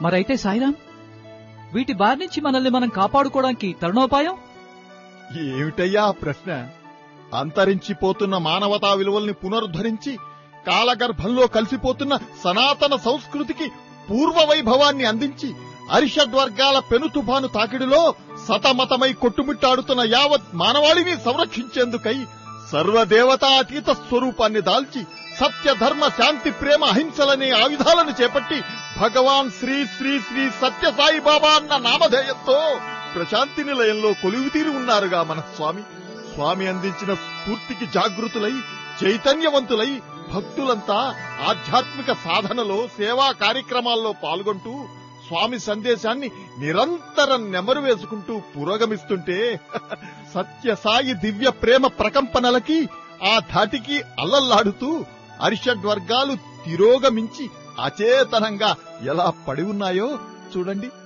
మరైతే సాయిరాం వీటి బారి నుంచి మనల్ని మనం కాపాడుకోవడానికి తరుణోపాయం ఏమిటయ్యా ఆ ప్రశ్న అంతరించిపోతున్న మానవతా విలువల్ని పునరుద్ధరించి కాలగర్భంలో కలిసిపోతున్న సనాతన సంస్కృతికి పూర్వ వైభవాన్ని అందించి అరిషడ్ వర్గాల పెను తుఫాను తాకిడిలో సతమతమై కొట్టుమిట్టాడుతున్న యావత్ మానవాళిని సంరక్షించేందుకై సర్వదేవతాతీత స్వరూపాన్ని దాల్చి సత్య ధర్మ శాంతి ప్రేమ అహింసలనే ఆయుధాలను చేపట్టి భగవాన్ శ్రీ శ్రీ శ్రీ సత్య సాయిబాబా అన్న నామధేయంతో ప్రశాంతి నిలయంలో కొలువుతీరి ఉన్నారుగా మన స్వామి స్వామి అందించిన స్ఫూర్తికి జాగృతులై చైతన్యవంతులై భక్తులంతా ఆధ్యాత్మిక సాధనలో సేవా కార్యక్రమాల్లో పాల్గొంటూ స్వామి సందేశాన్ని నిరంతరం నెమరు వేసుకుంటూ పురోగమిస్తుంటే సత్య సాయి దివ్య ప్రేమ ప్రకంపనలకి ఆ ధాటికి అల్లల్లాడుతూ అరిషడ్ వర్గాలు తిరోగమించి అచేతనంగా ఎలా పడి ఉన్నాయో చూడండి